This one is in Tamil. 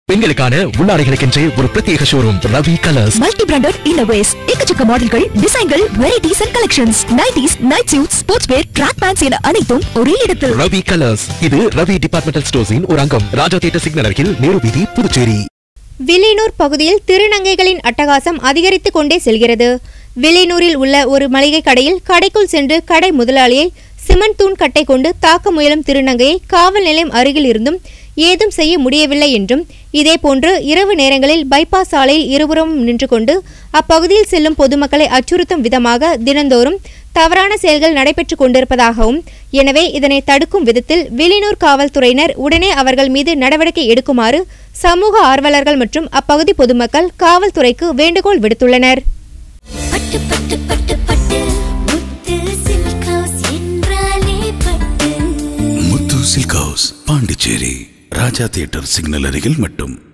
பெண்களுக்கான உள்ளாடைகளுக்கென்றே ஒரு பிரத்யேக showroom Ravi colours multi branded இன்னோவேஸ் எக்கச்சக்க மாடல்கள் டிசைன்கள் varieties and collections nighties night suit sportswear track pants என அனைத்தும் ஒரே இடத்தில் ரவி கலர்ஸ் இது ரவி டிபார்ட்மெண்டல் ஸ்டோர்ஸின் ஒரு அங்கம் ராஜா தியேட்டர் சிக்னல் அருகில் நேரு வீதி புதுச்சேரி வில்லியனூர் பகுதியில் திருநங்கைகளின் அட்டகாசம் அதிகரித்துக் கொண்டே செல்கிறது வில்லியனூரில் உள்ள ஒரு மளிகை கடையில் கடைக்குள் சென்று கடை முதலாளியை சிமெண்ட் தூண் கட்டை கொண்டு தாக்க முயலும் திருநங்கையை காவல் நிலையம் அருகில் இருந்தும் ஏதும் செய்ய முடியவில்லை என்றும் இதேபோன்று இரவு நேரங்களில் பைபாஸ் சாலையில் இருபுறமும் நின்று கொண்டு அப்பகுதியில் செல்லும் பொதுமக்களை அச்சுறுத்தும் விதமாக தினந்தோறும் தவறான செயல்கள் நடைபெற்றுக் கொண்டிருப்பதாகவும் எனவே இதனை தடுக்கும் விதத்தில் வில்லியனூர் காவல்துறையினர் உடனே அவர்கள் மீது நடவடிக்கை எடுக்குமாறு சமூக ஆர்வலர்கள் மற்றும் அப்பகுதி பொதுமக்கள் காவல்துறைக்கு வேண்டுகோள் விடுத்துள்ளனர் பட்டு பட்டு பட்டு பட்டு முத்து சில்க் ஹவுஸ் என்றாலே பட்டு Muthu silk house Pondicherry Raja theatre signal அருகில் மட்டும்